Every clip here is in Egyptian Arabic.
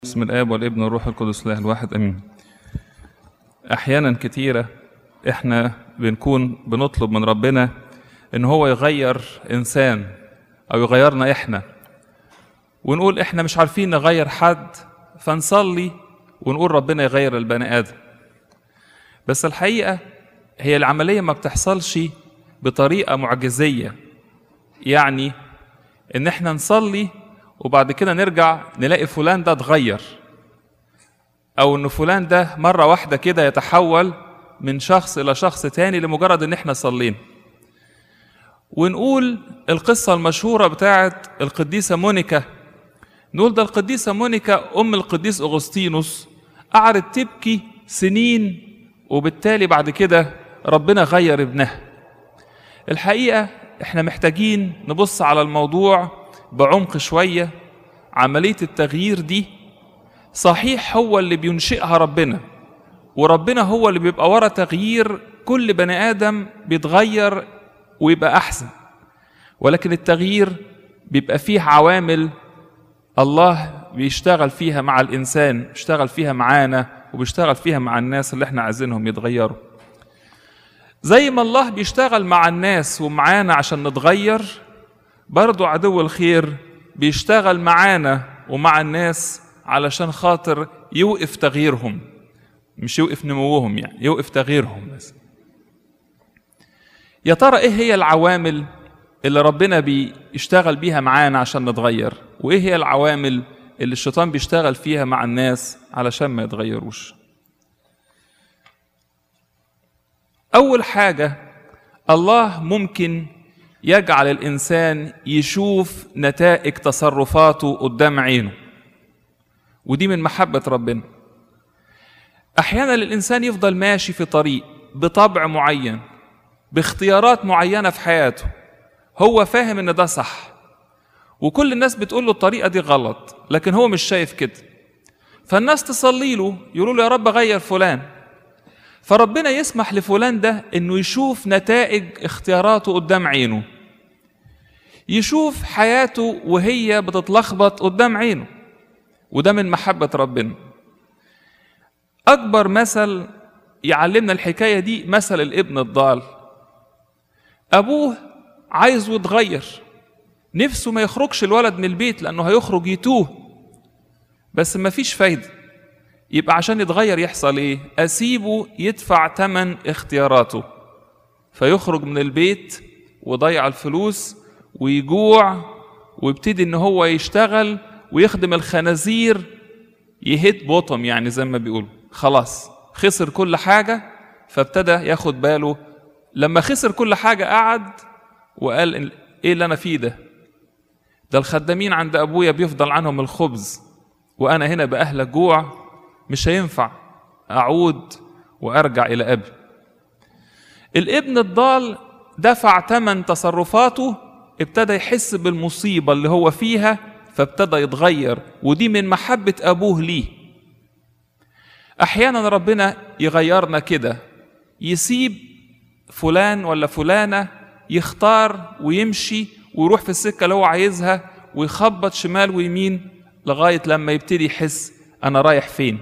بسم الاب والابن والروح القدس الله الواحد امين احيانا كتيره احنا بنكون بنطلب من ربنا ان هو يغير انسان او يغيرنا احنا ونقول احنا مش عارفين نغير حد فنصلي ونقول ربنا يغير البني ادم بس الحقيقه هي العمليه ما بتحصلش بطريقه معجزيه يعني ان احنا نصلي وبعد كده نرجع نلاقي فلان ده اتغير او ان فلان ده مره واحده كده يتحول من شخص الى شخص تاني لمجرد ان احنا صلينا ونقول القصه المشهوره بتاعت القديسه مونيكا نقول ده القديسه مونيكا ام القديس اغسطينوس قعدت تبكي سنين وبالتالي بعد كده ربنا غير ابنها الحقيقه احنا محتاجين نبص على الموضوع بعمق شويه عمليه التغيير دي صحيح هو اللي بينشئها ربنا وربنا هو اللي بيبقى ورا تغيير كل بني ادم بيتغير ويبقى احسن ولكن التغيير بيبقى فيه عوامل الله بيشتغل فيها مع الانسان بيشتغل فيها معانا وبيشتغل فيها مع الناس اللي احنا عايزينهم يتغيروا زي ما الله بيشتغل مع الناس ومعانا عشان نتغير برضو عدو الخير بيشتغل معانا ومع الناس علشان خاطر يوقف تغييرهم مش يوقف نموهم يعني يوقف تغييرهم بس يا ترى ايه هي العوامل اللي ربنا بيشتغل بيها معانا عشان نتغير وايه هي العوامل اللي الشيطان بيشتغل فيها مع الناس علشان ما يتغيروش اول حاجه الله ممكن يجعل الانسان يشوف نتائج تصرفاته قدام عينه ودي من محبه ربنا احيانا الانسان يفضل ماشي في طريق بطبع معين باختيارات معينه في حياته هو فاهم ان ده صح وكل الناس بتقول له الطريقه دي غلط لكن هو مش شايف كده فالناس تصلي له يقولوا له يا رب غير فلان فربنا يسمح لفلان ده انه يشوف نتائج اختياراته قدام عينه يشوف حياته وهي بتتلخبط قدام عينه وده من محبة ربنا أكبر مثل يعلمنا الحكاية دي مثل الابن الضال أبوه عايزه يتغير نفسه ما يخرجش الولد من البيت لأنه هيخرج يتوه بس ما فيش فايدة يبقى عشان يتغير يحصل ايه اسيبه يدفع تمن اختياراته فيخرج من البيت وضيع الفلوس ويجوع ويبتدي ان هو يشتغل ويخدم الخنازير يهيت بوطم يعني زي ما بيقولوا خلاص خسر كل حاجة فابتدى ياخد باله لما خسر كل حاجة قعد وقال ايه اللي انا فيه ده ده الخدامين عند ابويا بيفضل عنهم الخبز وانا هنا باهلك جوع مش هينفع اعود وارجع الى ابي الابن الضال دفع ثمن تصرفاته ابتدى يحس بالمصيبه اللي هو فيها فابتدى يتغير ودي من محبه ابوه ليه احيانا ربنا يغيرنا كده يسيب فلان ولا فلانه يختار ويمشي ويروح في السكه اللي هو عايزها ويخبط شمال ويمين لغايه لما يبتدي يحس انا رايح فين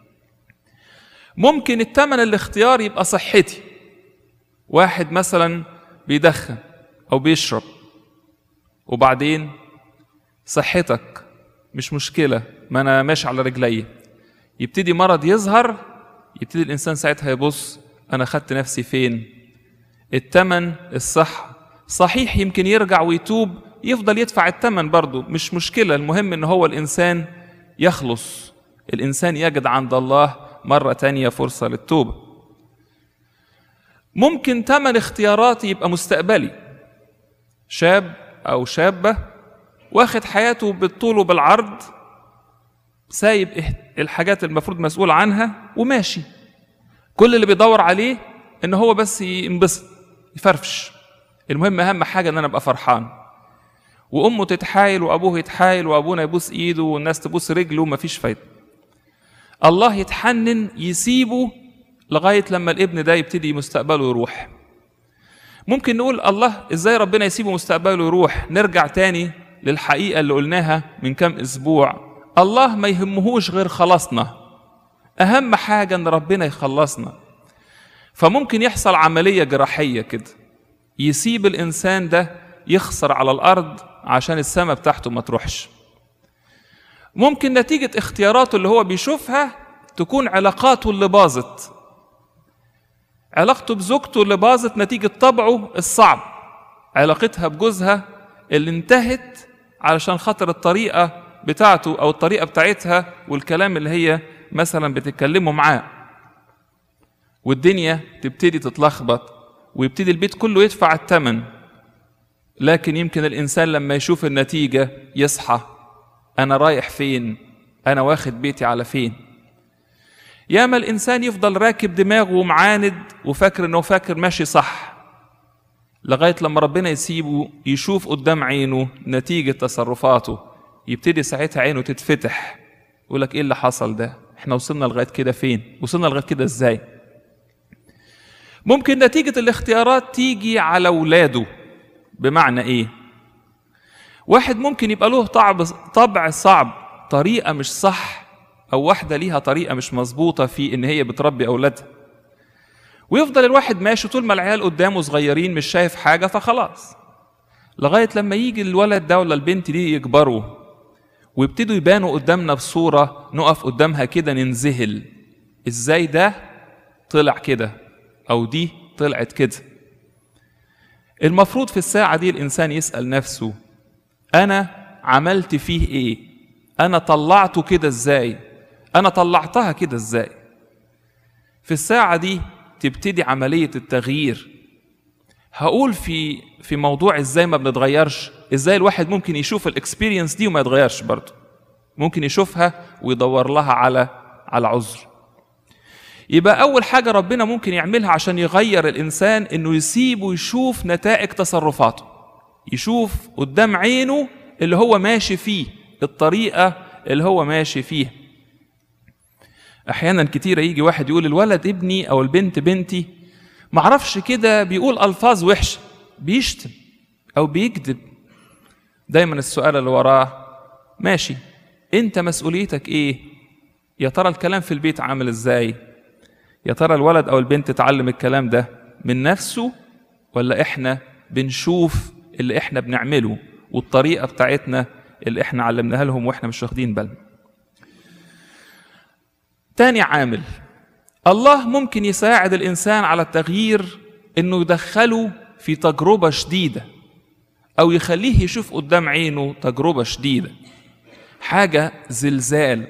ممكن التمن الاختيار يبقى صحتي واحد مثلا بيدخن او بيشرب وبعدين صحتك مش مشكله ما انا ماشي على رجلي يبتدي مرض يظهر يبتدي الانسان ساعتها يبص انا خدت نفسي فين التمن الصحه صحيح يمكن يرجع ويتوب يفضل يدفع التمن برضه مش مشكله المهم ان هو الانسان يخلص الانسان يجد عند الله مرة تانية فرصة للتوبة ممكن تمن اختياراتي يبقى مستقبلي شاب أو شابة واخد حياته بالطول وبالعرض سايب الحاجات المفروض مسؤول عنها وماشي كل اللي بيدور عليه ان هو بس ينبسط يفرفش المهم اهم حاجه ان انا ابقى فرحان وامه تتحايل وابوه يتحايل وابونا يبوس ايده والناس تبوس رجله ومفيش فايده الله يتحنن يسيبه لغاية لما الابن ده يبتدي مستقبله يروح ممكن نقول الله ازاي ربنا يسيبه مستقبله يروح نرجع تاني للحقيقة اللي قلناها من كام اسبوع الله ما يهمهوش غير خلاصنا اهم حاجه ان ربنا يخلصنا فممكن يحصل عمليه جراحيه كده يسيب الانسان ده يخسر على الارض عشان السماء بتاعته ما تروحش ممكن نتيجه اختياراته اللي هو بيشوفها تكون علاقاته اللي باظت علاقته بزوجته اللي باظت نتيجه طبعه الصعب علاقتها بجوزها اللي انتهت علشان خاطر الطريقه بتاعته او الطريقه بتاعتها والكلام اللي هي مثلا بتتكلموا معاه والدنيا تبتدي تتلخبط ويبتدي البيت كله يدفع الثمن لكن يمكن الانسان لما يشوف النتيجه يصحى انا رايح فين انا واخد بيتي على فين ياما الانسان يفضل راكب دماغه ومعاند وفاكر انه فاكر ماشي صح لغايه لما ربنا يسيبه يشوف قدام عينه نتيجه تصرفاته يبتدي ساعتها عينه تتفتح يقول لك ايه اللي حصل ده احنا وصلنا لغايه كده فين وصلنا لغايه كده ازاي ممكن نتيجه الاختيارات تيجي على اولاده بمعنى ايه واحد ممكن يبقى له طبع طبع صعب طريقه مش صح او واحده ليها طريقه مش مظبوطه في ان هي بتربي اولادها ويفضل الواحد ماشي طول ما العيال قدامه صغيرين مش شايف حاجه فخلاص لغايه لما يجي الولد ده ولا البنت دي يكبروا ويبتدوا يبانوا قدامنا بصوره نقف قدامها كده ننذهل ازاي ده طلع كده او دي طلعت كده المفروض في الساعه دي الانسان يسال نفسه انا عملت فيه ايه انا طلعته كده ازاي انا طلعتها كده ازاي في الساعه دي تبتدي عمليه التغيير هقول في في موضوع ازاي ما بنتغيرش ازاي الواحد ممكن يشوف الاكسبيرينس دي وما يتغيرش برضه ممكن يشوفها ويدور لها على على عذر يبقى اول حاجه ربنا ممكن يعملها عشان يغير الانسان انه يسيبه يشوف نتائج تصرفاته يشوف قدام عينه اللي هو ماشي فيه الطريقه اللي هو ماشي فيها احيانا كتيره يجي واحد يقول الولد ابني او البنت بنتي معرفش كده بيقول الفاظ وحشه بيشتم او بيكذب دايما السؤال اللي وراه ماشي انت مسؤوليتك ايه يا ترى الكلام في البيت عامل ازاي يا ترى الولد او البنت اتعلم الكلام ده من نفسه ولا احنا بنشوف اللي احنا بنعمله والطريقه بتاعتنا اللي احنا علمناها لهم واحنا مش واخدين بالنا تاني عامل الله ممكن يساعد الانسان على التغيير انه يدخله في تجربه شديده او يخليه يشوف قدام عينه تجربه شديده حاجه زلزال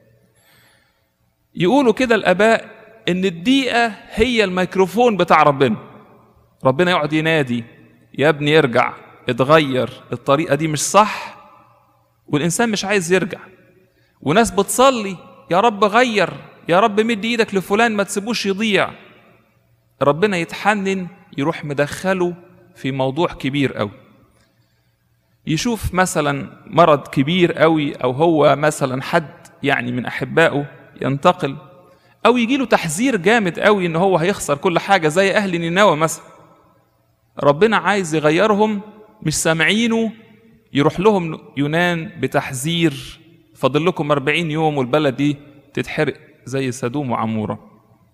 يقولوا كده الاباء ان الدقيقه هي الميكروفون بتاع ربنا ربنا يقعد ينادي يا ابني ارجع اتغير الطريقه دي مش صح والانسان مش عايز يرجع وناس بتصلي يا رب غير يا رب مد ايدك لفلان ما تسيبوش يضيع ربنا يتحنن يروح مدخله في موضوع كبير قوي يشوف مثلا مرض كبير قوي او هو مثلا حد يعني من احبائه ينتقل او يجي له تحذير جامد قوي ان هو هيخسر كل حاجه زي اهل نينوى مثلا ربنا عايز يغيرهم مش سامعينه يروح لهم يونان بتحذير فاضل لكم 40 يوم والبلد دي تتحرق زي سدوم وعموره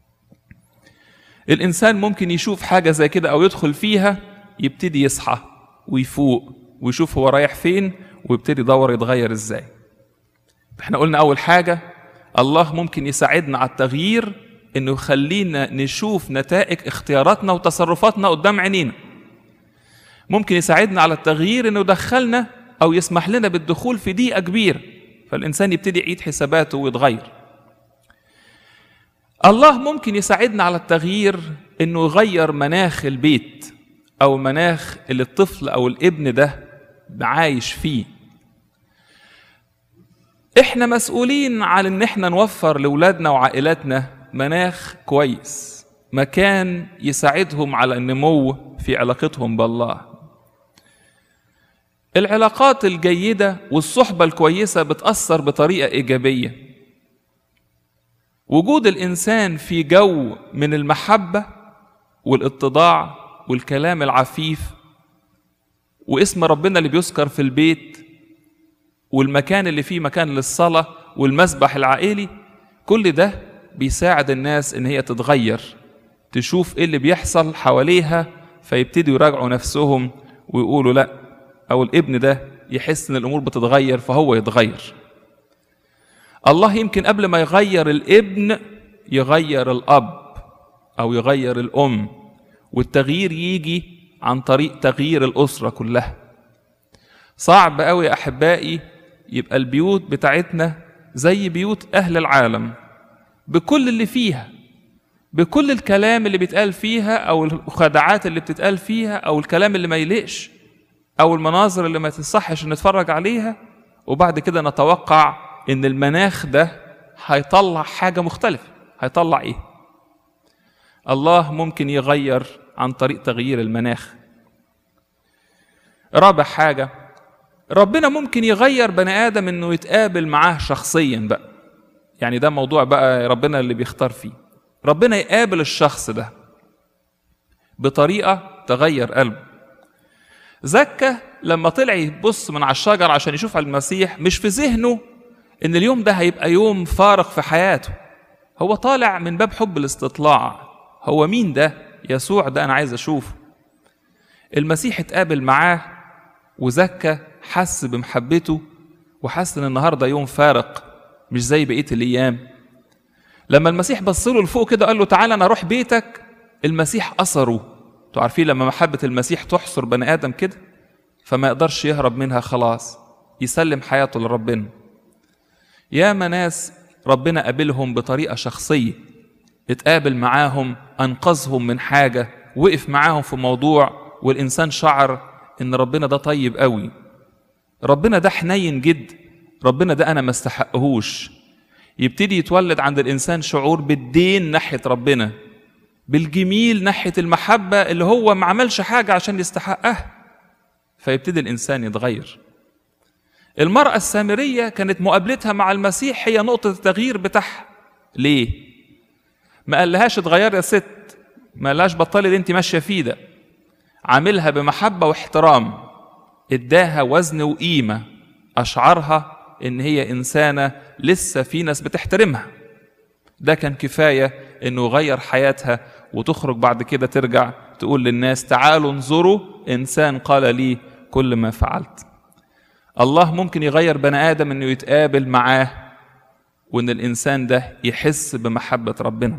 الانسان ممكن يشوف حاجه زي كده او يدخل فيها يبتدي يصحى ويفوق ويشوف هو رايح فين ويبتدي يدور يتغير ازاي احنا قلنا اول حاجه الله ممكن يساعدنا على التغيير انه يخلينا نشوف نتائج اختياراتنا وتصرفاتنا قدام عينينا ممكن يساعدنا على التغيير انه يدخلنا او يسمح لنا بالدخول في ضيقه كبيره فالانسان يبتدي يعيد حساباته ويتغير الله ممكن يساعدنا على التغيير انه يغير مناخ البيت او مناخ اللي الطفل او الابن ده عايش فيه احنا مسؤولين عن ان احنا نوفر لاولادنا وعائلاتنا مناخ كويس مكان يساعدهم على النمو في علاقتهم بالله العلاقات الجيده والصحبه الكويسه بتاثر بطريقه ايجابيه وجود الانسان في جو من المحبه والاتضاع والكلام العفيف واسم ربنا اللي بيذكر في البيت والمكان اللي فيه مكان للصلاة والمسبح العائلي كل ده بيساعد الناس ان هي تتغير تشوف ايه اللي بيحصل حواليها فيبتدوا يراجعوا نفسهم ويقولوا لا او الابن ده يحس ان الامور بتتغير فهو يتغير الله يمكن قبل ما يغير الابن يغير الاب او يغير الام والتغيير يجي عن طريق تغيير الاسره كلها صعب قوي يا احبائي يبقى البيوت بتاعتنا زي بيوت اهل العالم بكل اللي فيها بكل الكلام اللي بيتقال فيها او الخدعات اللي بتتقال فيها او الكلام اللي ما يليقش او المناظر اللي ما تصحش نتفرج عليها وبعد كده نتوقع ان المناخ ده هيطلع حاجه مختلفه هيطلع ايه الله ممكن يغير عن طريق تغيير المناخ رابع حاجه ربنا ممكن يغير بني ادم انه يتقابل معاه شخصيا بقى يعني ده موضوع بقى ربنا اللي بيختار فيه ربنا يقابل الشخص ده بطريقه تغير قلبه زكى لما طلع يبص من على الشجر عشان يشوف على المسيح مش في ذهنه ان اليوم ده هيبقى يوم فارق في حياته هو طالع من باب حب الاستطلاع هو مين ده يسوع ده انا عايز اشوفه المسيح اتقابل معاه وزكى حس بمحبته وحس ان النهارده يوم فارق مش زي بقيه الايام لما المسيح بص له لفوق كده قال له تعالى انا اروح بيتك المسيح اثره انتوا عارفين لما محبه المسيح تحصر بني ادم كده فما يقدرش يهرب منها خلاص يسلم حياته لربنا ياما ناس ربنا قابلهم بطريقه شخصيه اتقابل معاهم انقذهم من حاجه وقف معاهم في موضوع والانسان شعر ان ربنا ده طيب قوي ربنا ده حنين جدا ربنا ده انا ما استحقهوش يبتدي يتولد عند الانسان شعور بالدين ناحيه ربنا بالجميل ناحيه المحبه اللي هو ما عملش حاجه عشان يستحقها فيبتدي الانسان يتغير المراه السامريه كانت مقابلتها مع المسيح هي نقطه التغيير بتاعها ليه ما قالهاش اتغير يا ست ما قالهاش بطلي اللي انت ماشيه فيه ده عاملها بمحبه واحترام اداها وزن وقيمه اشعرها ان هي انسانه لسه في ناس بتحترمها ده كان كفايه انه يغير حياتها وتخرج بعد كده ترجع تقول للناس تعالوا انظروا انسان قال لي كل ما فعلت الله ممكن يغير بني ادم انه يتقابل معاه وان الانسان ده يحس بمحبه ربنا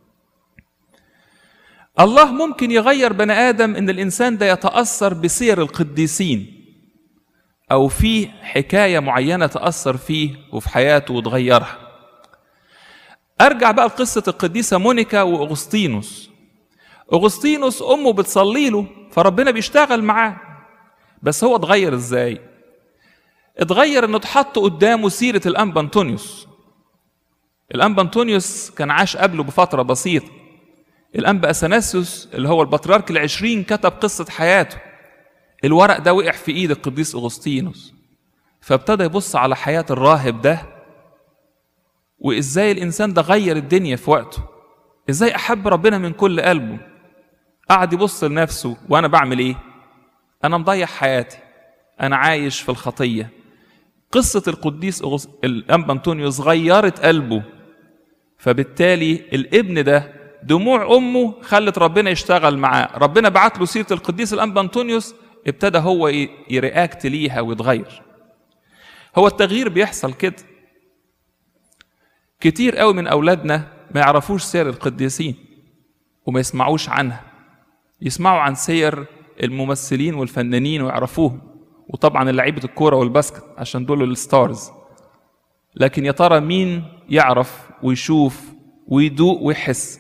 الله ممكن يغير بني ادم ان الانسان ده يتاثر بسير القديسين او في حكايه معينه تاثر فيه وفي حياته وتغيرها ارجع بقى لقصه القديسه مونيكا واغسطينوس اغسطينوس امه بتصلي له فربنا بيشتغل معاه بس هو اتغير ازاي اتغير انه اتحط قدامه سيره الانبا انطونيوس الانبا انطونيوس كان عاش قبله بفتره بسيطه الانبا اثناسيوس اللي هو البطريرك العشرين كتب قصه حياته الورق ده وقع في ايد القديس اغسطينوس فابتدى يبص على حياه الراهب ده وازاي الانسان ده غير الدنيا في وقته ازاي احب ربنا من كل قلبه قعد يبص لنفسه وانا بعمل ايه انا مضيع حياتي انا عايش في الخطيه قصه القديس أغس... الانبا انطونيوس غيرت قلبه فبالتالي الابن ده دموع امه خلت ربنا يشتغل معاه ربنا بعت له سيره القديس الانبا انطونيوس ابتدى هو يرياكت ليها ويتغير هو التغيير بيحصل كده كتير قوي من اولادنا ما يعرفوش سير القديسين وما يسمعوش عنها يسمعوا عن سير الممثلين والفنانين ويعرفوهم وطبعا لعيبه الكوره والباسكت عشان دول الستارز لكن يا ترى مين يعرف ويشوف ويدوق ويحس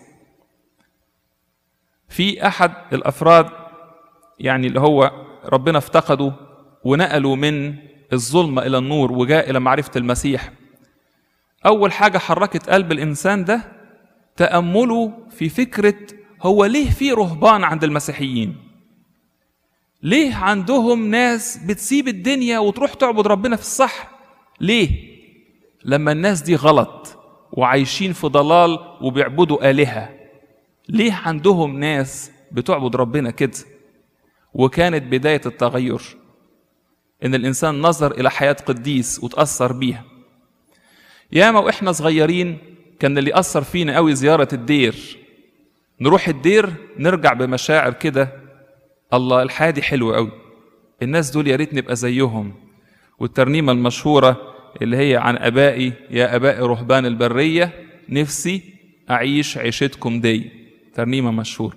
في احد الافراد يعني اللي هو ربنا افتقده ونقلوا من الظلمه الى النور وجاء الى معرفه المسيح اول حاجه حركت قلب الانسان ده تامله في فكره هو ليه في رهبان عند المسيحيين ليه عندهم ناس بتسيب الدنيا وتروح تعبد ربنا في الصح ليه لما الناس دي غلط وعايشين في ضلال وبيعبدوا آلهة ليه عندهم ناس بتعبد ربنا كده وكانت بداية التغير ان الانسان نظر الى حياه قديس وتاثر بيها ياما واحنا صغيرين كان اللي اثر فينا قوي زياره الدير نروح الدير نرجع بمشاعر كده الله الحياه دي حلوه قوي الناس دول يا ريت نبقى زيهم والترنيمه المشهوره اللي هي عن ابائي يا ابائي رهبان البريه نفسي اعيش عيشتكم دي ترنيمه مشهوره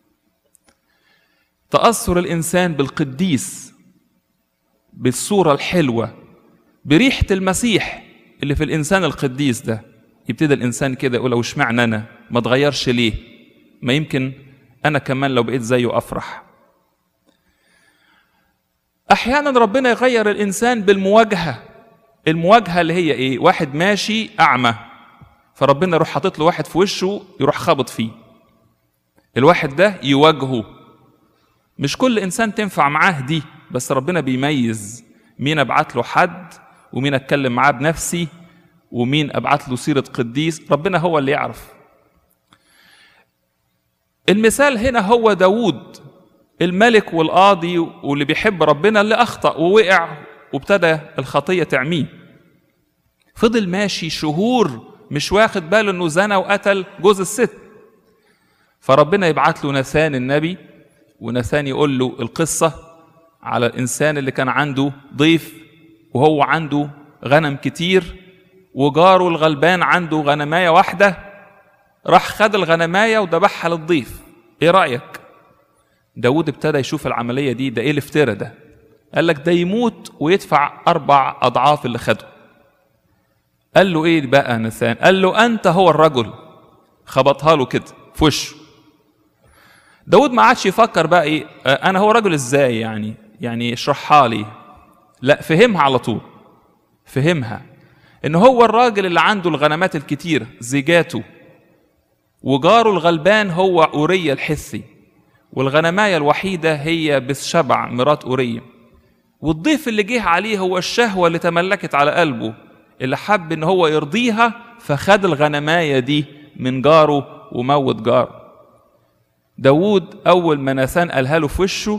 تاثر الانسان بالقديس بالصوره الحلوه بريحه المسيح اللي في الانسان القديس ده يبتدي الانسان كده يقول وش معنى انا ما اتغيرش ليه ما يمكن انا كمان لو بقيت زيه افرح احيانا ربنا يغير الانسان بالمواجهه المواجهه اللي هي ايه واحد ماشي اعمى فربنا يروح حاطط له واحد في وشه يروح خابط فيه الواحد ده يواجهه مش كل انسان تنفع معاه دي بس ربنا بيميز مين ابعت له حد ومين اتكلم معاه بنفسي ومين ابعت له سيره قديس ربنا هو اللي يعرف المثال هنا هو داوود الملك والقاضي واللي بيحب ربنا اللي اخطا ووقع وابتدى الخطيه تعميه فضل ماشي شهور مش واخد باله انه زنى وقتل جوز الست فربنا يبعت له نثان النبي ونثان يقول له القصه على الانسان اللي كان عنده ضيف وهو عنده غنم كتير وجاره الغلبان عنده غنمايه واحده راح خد الغنمايه وذبحها للضيف ايه رايك داود ابتدى يشوف العمليه دي ده ايه الافتراء ده قال لك ده يموت ويدفع اربع اضعاف اللي خده قال له ايه بقى نثان قال له انت هو الرجل خبطها له كده في وشه داود ما عادش يفكر بقى ايه انا هو رجل ازاي يعني يعني اشرحها لي لا فهمها على طول فهمها ان هو الراجل اللي عنده الغنمات الكتير زيجاته وجاره الغلبان هو أورية الحثي والغنماية الوحيدة هي بسشبع مرات أورية والضيف اللي جه عليه هو الشهوة اللي تملكت على قلبه اللي حب ان هو يرضيها فخد الغنماية دي من جاره وموت جاره داود أول ما ناثان قالها له في وشه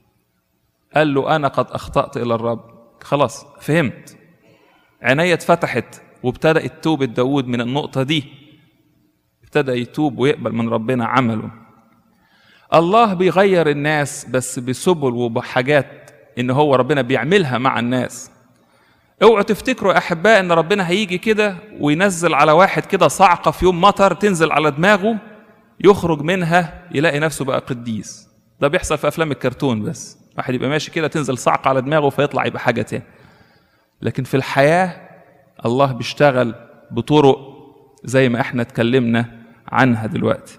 قال له أنا قد أخطأت إلى الرب خلاص فهمت عينيا اتفتحت وابتدأت توبة داود من النقطة دي ابتدى يتوب ويقبل من ربنا عمله الله بيغير الناس بس بسبل وبحاجات ان هو ربنا بيعملها مع الناس اوعوا تفتكروا يا احباء ان ربنا هيجي كده وينزل على واحد كده صعقه في يوم مطر تنزل على دماغه يخرج منها يلاقي نفسه بقى قديس ده بيحصل في افلام الكرتون بس واحد يبقى ماشي كده تنزل صعقه على دماغه فيطلع يبقى حاجه تاني لكن في الحياه الله بيشتغل بطرق زي ما احنا اتكلمنا عنها دلوقتي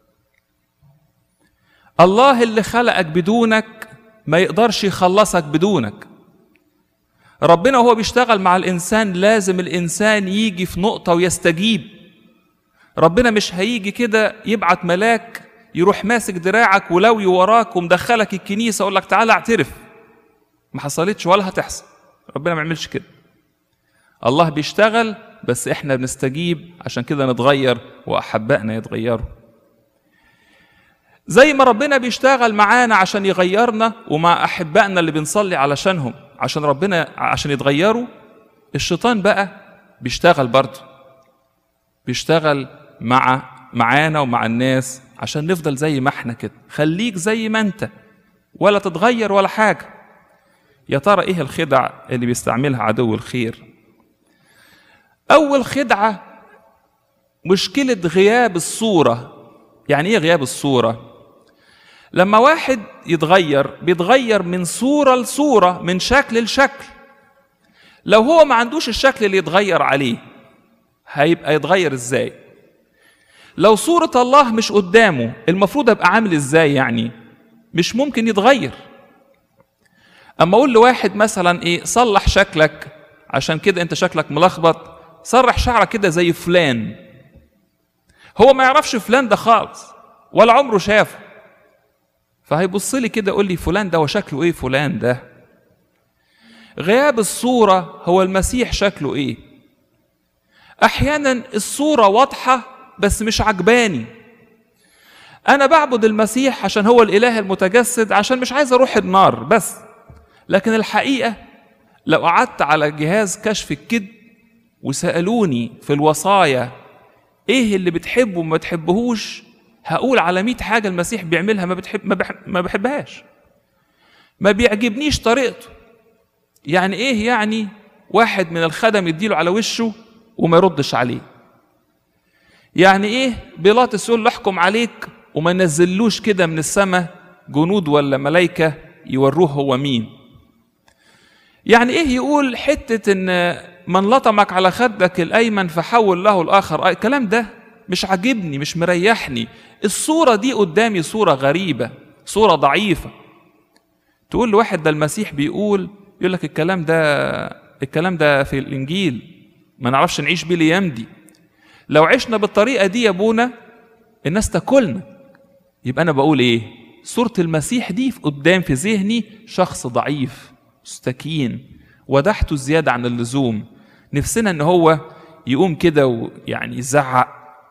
الله اللي خلقك بدونك ما يقدرش يخلصك بدونك ربنا وهو بيشتغل مع الانسان لازم الانسان يجي في نقطه ويستجيب ربنا مش هيجي كده يبعت ملاك يروح ماسك دراعك ولوي وراك ومدخلك الكنيسه اقول لك تعالى اعترف ما حصلتش ولا هتحصل ربنا ما يعملش كده الله بيشتغل بس احنا بنستجيب عشان كده نتغير واحبائنا يتغيروا زي ما ربنا بيشتغل معانا عشان يغيرنا ومع احبائنا اللي بنصلي علشانهم عشان ربنا عشان يتغيروا الشيطان بقى بيشتغل برضه بيشتغل مع معانا ومع الناس عشان نفضل زي ما احنا كده خليك زي ما انت ولا تتغير ولا حاجه يا ترى ايه الخدع اللي بيستعملها عدو الخير اول خدعه مشكله غياب الصوره يعني ايه غياب الصوره لما واحد يتغير بيتغير من صوره لصوره من شكل لشكل لو هو ما عندوش الشكل اللي يتغير عليه هيبقى يتغير ازاي لو صورة الله مش قدامه المفروض ابقى عامل ازاي يعني مش ممكن يتغير اما اقول لواحد مثلا ايه صلح شكلك عشان كده انت شكلك ملخبط سرح شعرك كده زي فلان هو ما يعرفش فلان ده خالص ولا عمره شافه فهيبص لي كده يقول لي فلان ده وشكله ايه فلان ده غياب الصورة هو المسيح شكله ايه احيانا الصورة واضحة بس مش عجباني انا بعبد المسيح عشان هو الاله المتجسد عشان مش عايز اروح النار بس لكن الحقيقة لو قعدت على جهاز كشف الكذب وسالوني في الوصايا ايه اللي بتحبه وما بتحبهوش هقول على 100 حاجه المسيح بيعملها ما بتحب ما, بحب ما بحبهاش ما بيعجبنيش طريقته يعني ايه يعني واحد من الخدم يديله على وشه وما يردش عليه يعني ايه بيلاطس يقول له احكم عليك وما ينزلوش كده من السماء جنود ولا ملائكه يوروه هو مين يعني ايه يقول حته ان من لطمك على خدك الايمن فحول له الاخر الكلام ده مش عاجبني مش مريحني الصوره دي قدامي صوره غريبه صوره ضعيفه تقول لواحد ده المسيح بيقول يقول لك الكلام ده الكلام ده في الانجيل ما نعرفش نعيش بيه الايام دي لو عشنا بالطريقه دي يا ابونا الناس تاكلنا يبقى انا بقول ايه صوره المسيح دي في قدام في ذهني شخص ضعيف مستكين ودحته زياده عن اللزوم نفسنا ان هو يقوم كده ويعني يزعق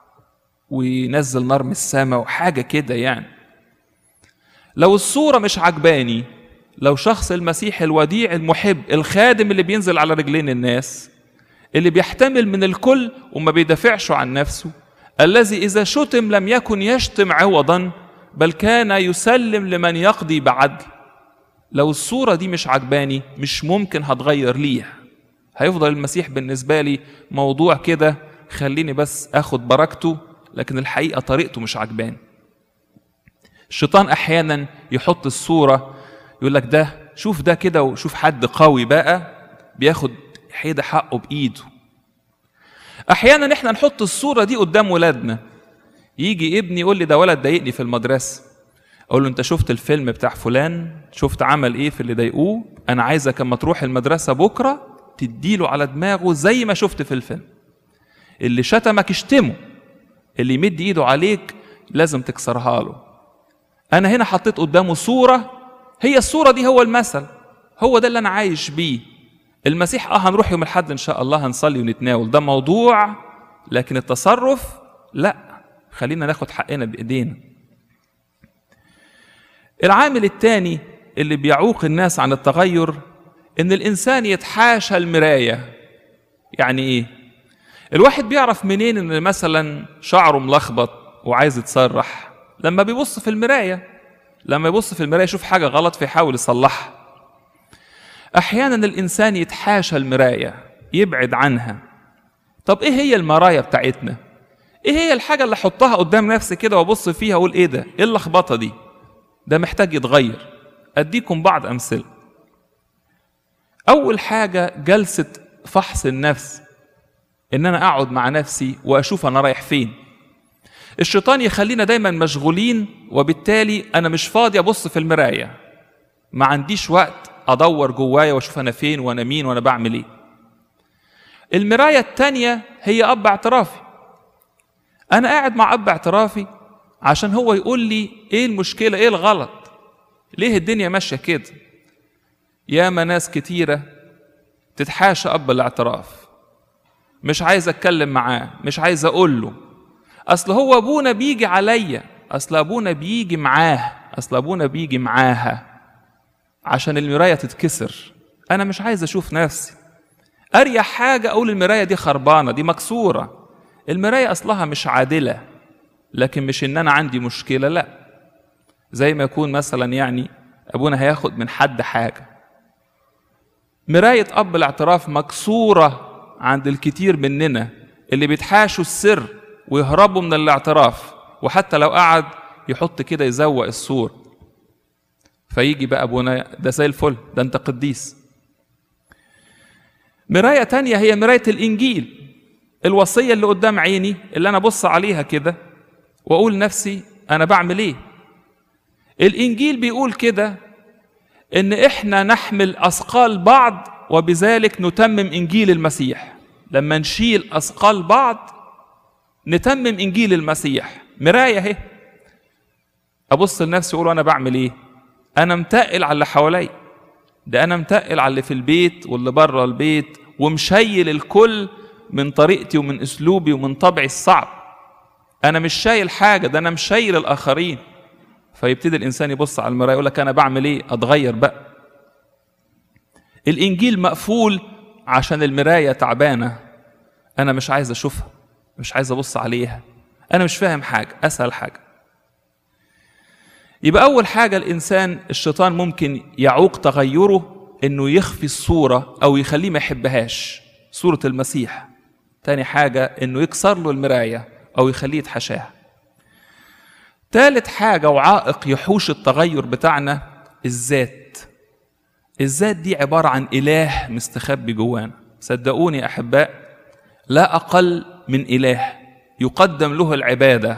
وينزل نار من السماء وحاجه كده يعني لو الصوره مش عجباني لو شخص المسيح الوديع المحب الخادم اللي بينزل على رجلين الناس اللي بيحتمل من الكل وما بيدافعش عن نفسه الذي اذا شتم لم يكن يشتم عوضا بل كان يسلم لمن يقضي بعدل لو الصوره دي مش عجباني مش ممكن هتغير ليها هيفضل المسيح بالنسبه لي موضوع كده خليني بس اخد بركته لكن الحقيقه طريقته مش عجباني الشيطان احيانا يحط الصوره يقول لك ده شوف ده كده وشوف حد قوي بقى بياخد حيدة حقه بايده احيانا احنا نحط الصوره دي قدام ولادنا يجي ابني يقول لي ده ولد ضايقني في المدرسه اقول له انت شفت الفيلم بتاع فلان شفت عمل ايه في اللي ضايقوه انا عايزك اما تروح المدرسه بكره تديله على دماغه زي ما شفت في الفيلم اللي شتمك اشتمه اللي يمد ايده عليك لازم تكسرها له انا هنا حطيت قدامه صوره هي الصوره دي هو المثل هو ده اللي انا عايش بيه المسيح اه هنروح يوم الاحد ان شاء الله هنصلي ونتناول ده موضوع لكن التصرف لا خلينا ناخد حقنا بايدينا العامل الثاني اللي بيعوق الناس عن التغير ان الانسان يتحاشى المرايه يعني ايه الواحد بيعرف منين ان مثلا شعره ملخبط وعايز يتسرح لما بيبص في المرايه لما يبص في المرايه يشوف حاجه غلط فيحاول يصلحها احيانا الانسان يتحاشى المرايه يبعد عنها طب ايه هي المرايه بتاعتنا ايه هي الحاجه اللي احطها قدام نفسي كده وابص فيها واقول ايه ده ايه اللخبطه دي ده محتاج يتغير اديكم بعض امثله اول حاجه جلسه فحص النفس ان انا اقعد مع نفسي واشوف انا رايح فين الشيطان يخلينا دايما مشغولين وبالتالي انا مش فاضي ابص في المرايه ما عنديش وقت ادور جوايا واشوف انا فين وانا مين وانا بعمل ايه المرايه التانيه هي اب اعترافي انا قاعد مع اب اعترافي عشان هو يقول لي ايه المشكله ايه الغلط ليه الدنيا ماشيه كده ياما ناس كتيره تتحاشى اب الاعتراف مش عايز اتكلم معاه مش عايز اقول له اصل هو ابونا بيجي عليا اصل ابونا بيجي معاه اصل ابونا بيجي معاها عشان المرايه تتكسر انا مش عايز اشوف نفسي اريح حاجه اقول المرايه دي خربانه دي مكسوره المرايه اصلها مش عادله لكن مش ان انا عندي مشكله لا زي ما يكون مثلا يعني ابونا هياخد من حد حاجه مرايه اب الاعتراف مكسوره عند الكتير مننا اللي بيتحاشوا السر ويهربوا من الاعتراف وحتى لو قعد يحط كده يزوق السور فيجي بقى ابونا ده زي الفل ده انت قديس مرايه تانية هي مرايه الانجيل الوصيه اللي قدام عيني اللي انا ابص عليها كده واقول نفسي انا بعمل ايه الانجيل بيقول كده ان احنا نحمل اثقال بعض وبذلك نتمم انجيل المسيح لما نشيل اثقال بعض نتمم انجيل المسيح مرايه اهي ابص لنفسي واقول انا بعمل ايه انا متقل على اللي حواليا ده انا متقل على اللي في البيت واللي بره البيت ومشيل الكل من طريقتي ومن اسلوبي ومن طبعي الصعب انا مش شايل حاجه ده انا مش شايل الاخرين فيبتدي الانسان يبص على المرايه يقول لك انا بعمل ايه اتغير بقى الانجيل مقفول عشان المرايه تعبانه انا مش عايز اشوفها مش عايز ابص عليها انا مش فاهم حاجه اسهل حاجه يبقى اول حاجه الانسان الشيطان ممكن يعوق تغيره انه يخفي الصوره او يخليه ما يحبهاش صوره المسيح تاني حاجه انه يكسر له المرايه او يخليه يتحاشاها تالت حاجه وعائق يحوش التغير بتاعنا الذات الذات دي عباره عن اله مستخبي جوانا صدقوني يا احباء لا اقل من اله يقدم له العباده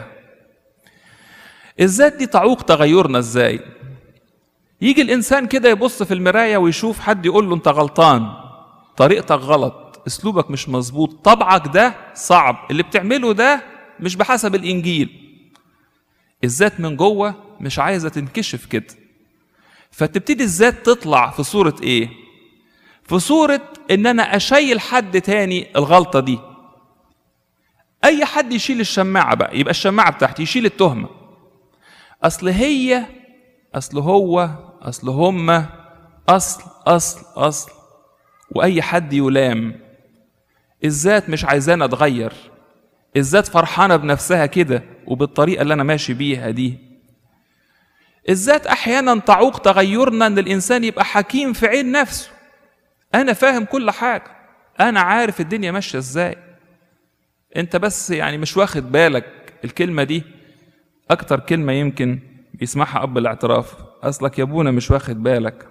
الذات دي تعوق تغيرنا ازاي يجي الانسان كده يبص في المرايه ويشوف حد يقول له انت غلطان طريقتك غلط اسلوبك مش مظبوط طبعك ده صعب اللي بتعمله ده مش بحسب الانجيل الذات من جوه مش عايزه تنكشف كده فتبتدي الذات تطلع في صوره ايه في صوره ان انا اشيل حد تاني الغلطه دي اي حد يشيل الشماعه بقى يبقى الشماعه بتاعتي يشيل التهمه اصل هي اصل هو اصل هما اصل اصل اصل واي حد يلام الذات مش عايزانا اتغير الذات فرحانه بنفسها كده وبالطريقه اللي انا ماشي بيها دي الذات احيانا تعوق تغيرنا ان الانسان يبقى حكيم في عين نفسه انا فاهم كل حاجه انا عارف الدنيا ماشيه ازاي انت بس يعني مش واخد بالك الكلمه دي اكتر كلمه يمكن بيسمعها اب الاعتراف اصلك يا ابونا مش واخد بالك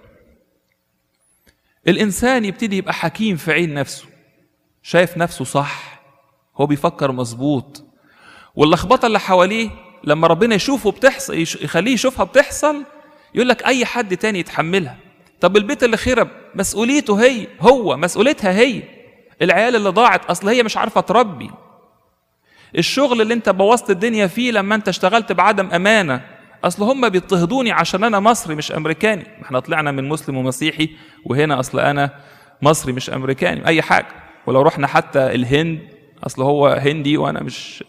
الانسان يبتدي يبقى حكيم في عين نفسه شايف نفسه صح هو بيفكر مظبوط واللخبطه اللي حواليه لما ربنا يشوفه بتحصل يخليه يشوفها بتحصل يقول لك اي حد تاني يتحملها طب البيت اللي خرب مسؤوليته هي هو مسؤوليتها هي العيال اللي ضاعت اصل هي مش عارفه تربي الشغل اللي انت بوظت الدنيا فيه لما انت اشتغلت بعدم امانه اصل هم بيضطهدوني عشان انا مصري مش امريكاني احنا طلعنا من مسلم ومسيحي وهنا اصل انا مصري مش امريكاني اي حاجه ولو رحنا حتى الهند اصل هو هندي وانا مش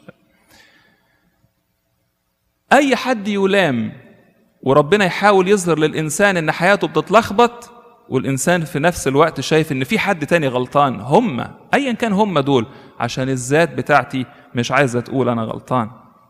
اي حد يلام وربنا يحاول يظهر للانسان ان حياته بتتلخبط والانسان في نفس الوقت شايف ان في حد تاني غلطان هم ايا كان هم دول عشان الذات بتاعتي مش عايزه تقول انا غلطان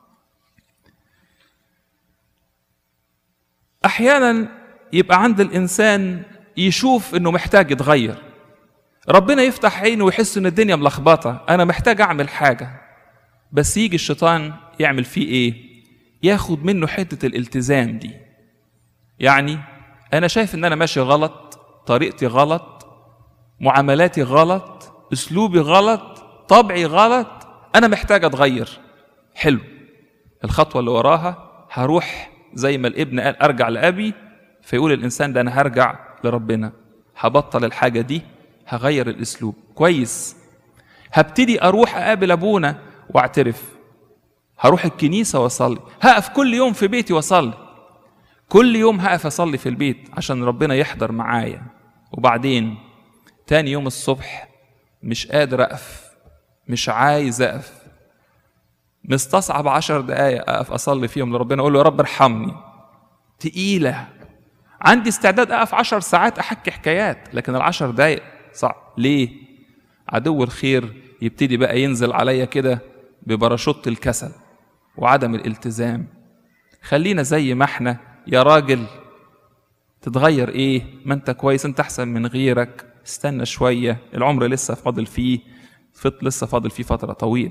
احيانا يبقى عند الانسان يشوف انه محتاج يتغير ربنا يفتح عينه ويحس ان الدنيا ملخبطه انا محتاج اعمل حاجه بس يجي الشيطان يعمل فيه ايه ياخد منه حته الالتزام دي يعني انا شايف ان انا ماشي غلط طريقتي غلط معاملاتي غلط اسلوبي غلط طبعي غلط انا محتاج اتغير حلو الخطوه اللي وراها هروح زي ما الابن قال ارجع لابي فيقول الانسان ده انا هرجع لربنا هبطل الحاجه دي هغير الاسلوب كويس هبتدي اروح اقابل ابونا واعترف هروح الكنيسه واصلي هقف كل يوم في بيتي واصلي كل يوم هقف اصلي في البيت عشان ربنا يحضر معايا وبعدين تاني يوم الصبح مش قادر اقف مش عايز اقف مستصعب عشر دقايق اقف اصلي فيهم لربنا اقول له يا رب ارحمني تقيله عندي استعداد اقف عشر ساعات احكي حكايات لكن العشر دقايق صعب ليه عدو الخير يبتدي بقى ينزل عليا كده ببراشوت الكسل وعدم الالتزام خلينا زي ما احنا يا راجل تتغير ايه ما انت كويس انت احسن من غيرك استنى شويه العمر لسه فاضل فيه فط لسه فاضل فيه فتره طويله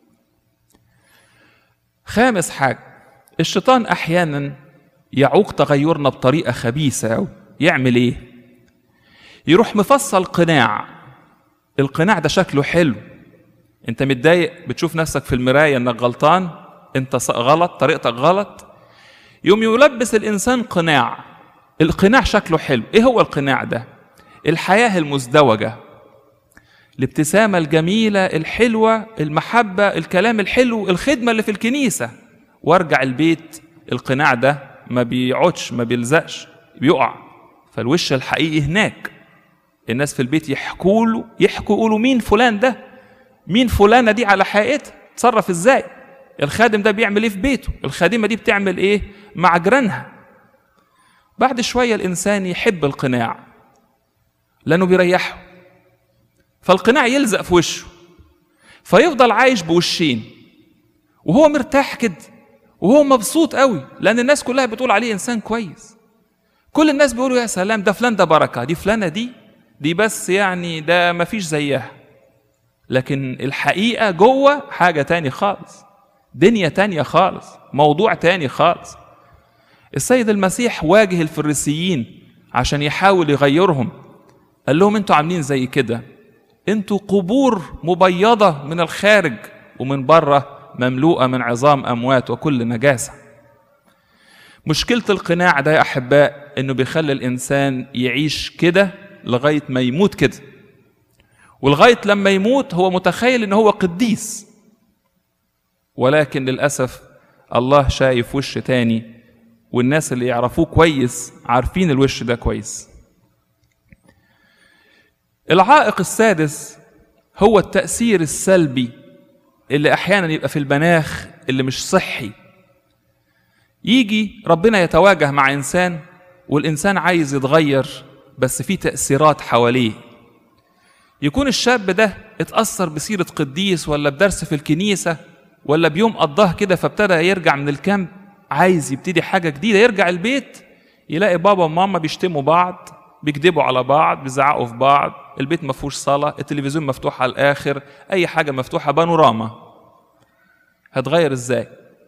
خامس حاجه الشيطان احيانا يعوق تغيرنا بطريقه خبيثه أوي يعمل ايه يروح مفصل قناع القناع ده شكله حلو انت متضايق بتشوف نفسك في المرايه انك غلطان انت غلط طريقتك غلط يوم يلبس الانسان قناع القناع شكله حلو ايه هو القناع ده الحياه المزدوجه الابتسامه الجميله الحلوه المحبه الكلام الحلو الخدمه اللي في الكنيسه وارجع البيت القناع ده ما بيقعدش ما بيلزقش بيقع فالوش الحقيقي هناك الناس في البيت يحكوا له يحكوا يقولوا مين فلان ده مين فلانه دي على حقيقتها تصرف ازاي الخادم ده بيعمل ايه في بيته الخادمه دي بتعمل ايه مع جيرانها بعد شويه الانسان يحب القناع لانه بيريحه فالقناع يلزق في وشه فيفضل عايش بوشين وهو مرتاح كده وهو مبسوط قوي لان الناس كلها بتقول عليه انسان كويس كل الناس بيقولوا يا سلام ده فلان ده بركه دي فلانه دي دي بس يعني ده مفيش زيها لكن الحقيقه جوه حاجه تاني خالص دنيا تانية خالص موضوع تاني خالص السيد المسيح واجه الفريسيين عشان يحاول يغيرهم قال لهم انتوا عاملين زي كده انتوا قبور مبيضة من الخارج ومن بره مملوءة من عظام أموات وكل نجاسة مشكلة القناع ده يا أحباء إنه بيخلي الإنسان يعيش كده لغاية ما يموت كده ولغاية لما يموت هو متخيل إن هو قديس ولكن للأسف الله شايف وش تاني والناس اللي يعرفوه كويس عارفين الوش ده كويس العائق السادس هو التأثير السلبي اللي أحيانا يبقى في المناخ اللي مش صحي يجي ربنا يتواجه مع إنسان والإنسان عايز يتغير بس في تأثيرات حواليه يكون الشاب ده اتأثر بسيرة قديس ولا بدرس في الكنيسة ولا بيوم قضاه كده فابتدى يرجع من الكامب عايز يبتدي حاجة جديدة يرجع البيت يلاقي بابا وماما بيشتموا بعض بيكذبوا على بعض بيزعقوا في بعض البيت ما فيهوش صلاة التلفزيون مفتوح على الآخر أي حاجة مفتوحة بانوراما هتغير إزاي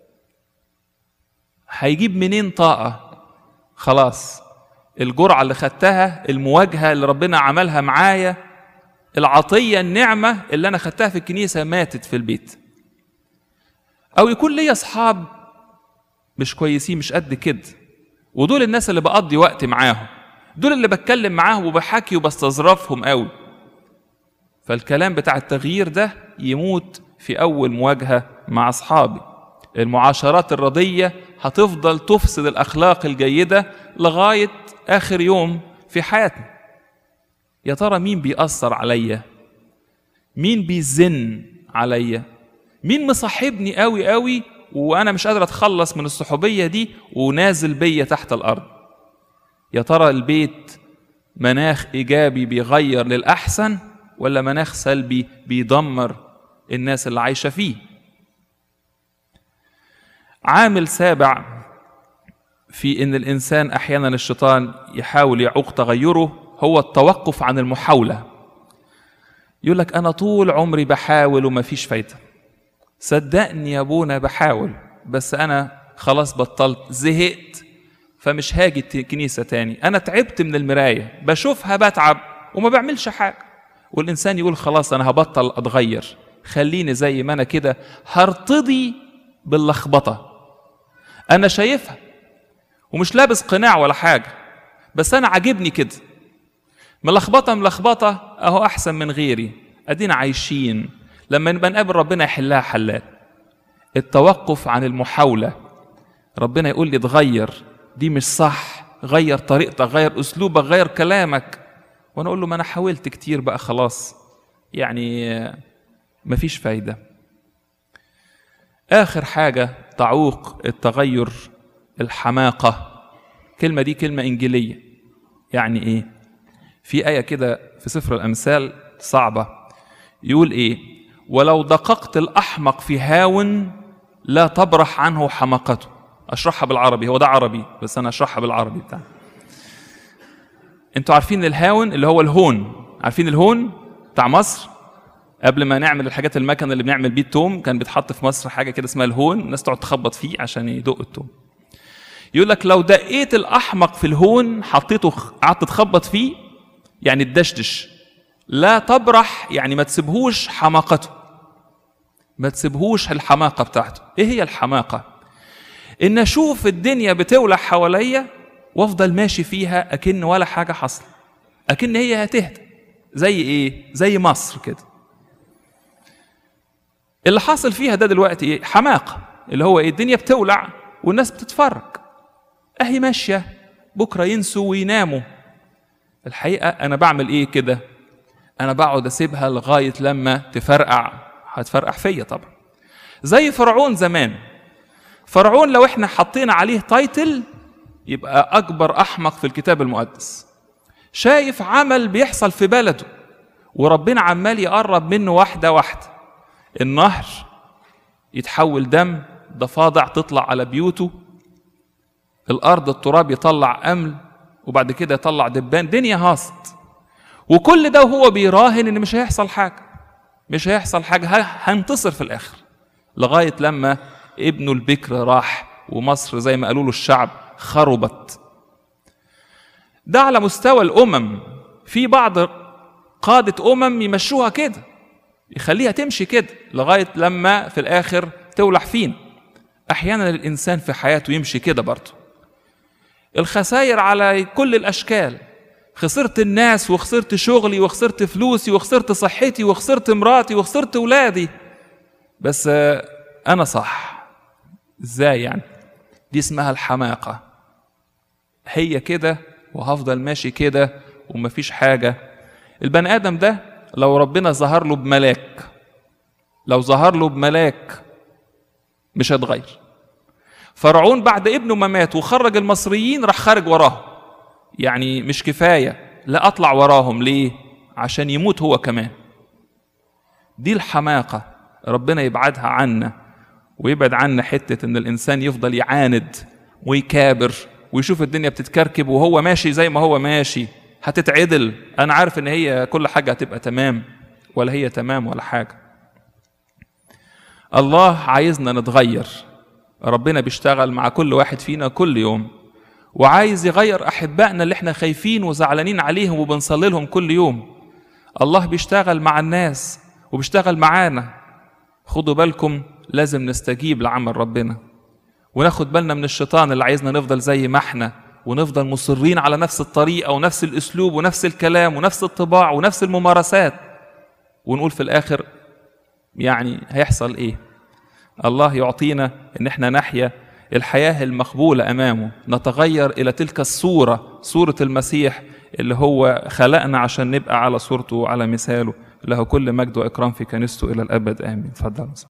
هيجيب منين طاقة خلاص الجرعة اللي خدتها المواجهة اللي ربنا عملها معايا العطية النعمة اللي أنا خدتها في الكنيسة ماتت في البيت أو يكون لي أصحاب مش كويسين مش قد كده ودول الناس اللي بقضي وقت معاهم دول اللي بتكلم معاهم وبحكي وبستظرفهم قوي فالكلام بتاع التغيير ده يموت في أول مواجهة مع أصحابي المعاشرات الرضية هتفضل تفسد الأخلاق الجيدة لغاية آخر يوم في حياتنا يا ترى مين بيأثر عليا مين بيزن عليا مين مصاحبني قوي قوي وانا مش قادر اتخلص من الصحوبيه دي ونازل بيا تحت الارض يا ترى البيت مناخ ايجابي بيغير للاحسن ولا مناخ سلبي بيدمر الناس اللي عايشه فيه عامل سابع في ان الانسان احيانا الشيطان يحاول يعوق تغيره هو التوقف عن المحاوله يقول لك انا طول عمري بحاول ومفيش فايده صدقني يا ابونا بحاول بس انا خلاص بطلت زهقت فمش هاجي الكنيسه تاني انا تعبت من المرايه بشوفها بتعب وما بعملش حاجه والانسان يقول خلاص انا هبطل اتغير خليني زي ما انا كده هرتضي باللخبطه انا شايفها ومش لابس قناع ولا حاجه بس انا عاجبني كده ملخبطه ملخبطه اهو احسن من غيري ادينا عايشين لما نبقى نقابل ربنا يحلها حلال التوقف عن المحاولة ربنا يقول لي اتغير دي مش صح غير طريقتك غير أسلوبك غير كلامك وأنا أقول له ما أنا حاولت كتير بقى خلاص يعني مفيش فايدة آخر حاجة تعوق التغير الحماقة كلمة دي كلمة إنجيلية يعني إيه في آية كده في سفر الأمثال صعبة يقول إيه ولو دققت الأحمق في هاون لا تبرح عنه حماقته أشرحها بالعربي هو ده عربي بس أنا أشرحها بالعربي بتاعي أنتوا عارفين الهاون اللي هو الهون عارفين الهون بتاع مصر قبل ما نعمل الحاجات المكنة اللي بنعمل بيه التوم كان بيتحط في مصر حاجة كده اسمها الهون الناس تقعد تخبط فيه عشان يدق التوم يقول لك لو دقيت الأحمق في الهون حطيته قعدت تخبط فيه يعني تدشدش لا تبرح يعني ما تسيبهوش حماقته ما تسيبهوش الحماقه بتاعته ايه هي الحماقه ان اشوف الدنيا بتولع حواليا وافضل ماشي فيها اكن ولا حاجه حصل اكن هي هتهدى زي ايه زي مصر كده اللي حاصل فيها ده دلوقتي ايه حماقه اللي هو ايه الدنيا بتولع والناس بتتفرج اهي ماشيه بكره ينسوا ويناموا الحقيقه انا بعمل ايه كده انا بقعد اسيبها لغايه لما تفرقع هتفرقع فيا طبعا زي فرعون زمان فرعون لو احنا حطينا عليه تايتل يبقى اكبر احمق في الكتاب المقدس شايف عمل بيحصل في بلده وربنا عمال يقرب منه واحدة واحدة النهر يتحول دم ضفادع تطلع على بيوته الأرض التراب يطلع أمل وبعد كده يطلع دبان دنيا هاصت وكل ده وهو بيراهن ان مش هيحصل حاجه مش هيحصل حاجه هنتصر في الاخر لغايه لما ابنه البكر راح ومصر زي ما قالوا له الشعب خربت ده على مستوى الامم في بعض قاده امم يمشوها كده يخليها تمشي كده لغايه لما في الاخر تولع فينا احيانا الانسان في حياته يمشي كده برضه الخسائر على كل الاشكال خسرت الناس وخسرت شغلي وخسرت فلوسي وخسرت صحتي وخسرت مراتي وخسرت ولادي بس انا صح ازاي يعني دي اسمها الحماقه هي كده وهفضل ماشي كده ومفيش حاجه البني ادم ده لو ربنا ظهر له بملاك لو ظهر له بملاك مش هتغير فرعون بعد ابنه ما مات وخرج المصريين راح خارج وراهم يعني مش كفايه لا اطلع وراهم ليه عشان يموت هو كمان دي الحماقه ربنا يبعدها عنا ويبعد عنا حته ان الانسان يفضل يعاند ويكابر ويشوف الدنيا بتتكركب وهو ماشي زي ما هو ماشي هتتعدل انا عارف ان هي كل حاجه هتبقى تمام ولا هي تمام ولا حاجه الله عايزنا نتغير ربنا بيشتغل مع كل واحد فينا كل يوم وعايز يغير احبائنا اللي احنا خايفين وزعلانين عليهم وبنصلي لهم كل يوم الله بيشتغل مع الناس وبيشتغل معانا خدوا بالكم لازم نستجيب لعمل ربنا وناخد بالنا من الشيطان اللي عايزنا نفضل زي ما احنا ونفضل مصرين على نفس الطريقه ونفس الاسلوب ونفس الكلام ونفس الطباع ونفس الممارسات ونقول في الاخر يعني هيحصل ايه الله يعطينا ان احنا نحيا الحياه المقبوله امامه نتغير الى تلك الصوره صوره المسيح اللي هو خلقنا عشان نبقى على صورته وعلى مثاله له كل مجد واكرام في كنيسته الى الابد امين اتفضل